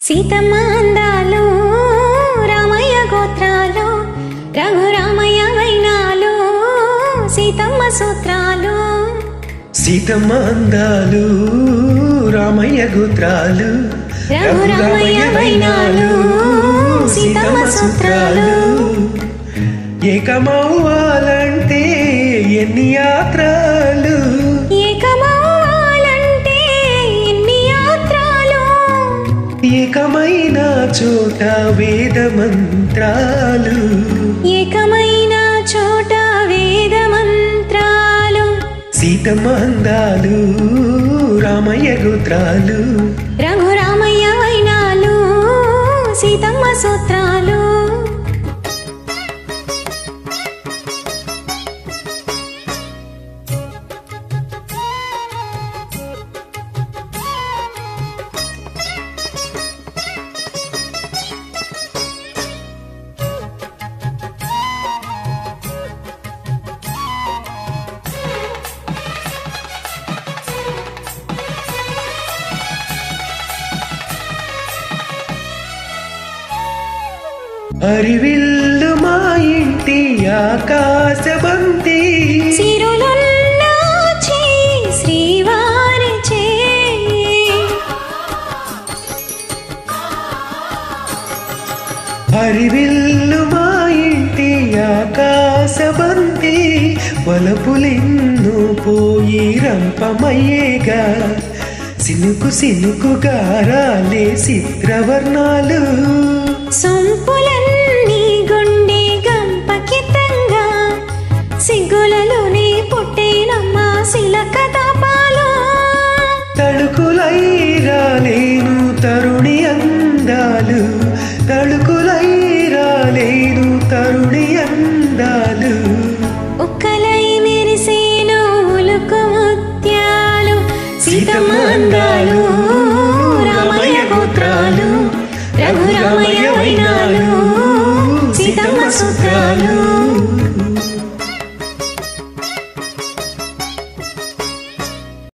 సీతమ్మ అందాలు రామయ్య గోత్రాలు రఘురామయ్య వైనాలు సీతమ్మ సూత్రాలు సీతమ్మ అందాలు రామయ్య గోత్రాలు రఘురామయ్య వైనాలు సీతమ్మ సూత్రాలు ఏకమవ్వాలంటే ఎన్ని యాత్రలు ఏకమవ్వాలంటే ఎన్ని యాత్రాలు ఏకమైన చోట వేద మంత్రాలు ఏకమైన చోట వేద మంత్రాలు సీతమ్మ అందాలు రామయ్య గోత్రాలు రఘురామయ్య వైనాలు సీతమ్మ సూత్రాలు అరివిల్లు మా ఇంటి ఆకాశబంతి సిరులున్న చేయి శ్రీవారి చేయి హరివిల్లు మా ఇంటి ఆకాశబంతి వలపులిన్ను పోయి రంపమయ్యేగా సినుకు సినుకుగా రాలే చిత్రవర్ణాలు సొంపులన్నీ గుండె గంపకితంగా సిగ్గులలోనే పుట్టేనమ్మ శిలక తపాలు తడుకులై రాలేను తరుణి అందాలు తడుకులై రాలేను తరుణి అందాలు ఉక్కలై మెరిసేను ఉలుకు ముత్యాలు సీతమ్మ అందాలు రామయ్య గోత్రాలు రఘురామయ్య వైనాలు సీతమ్మ సూత్రాలు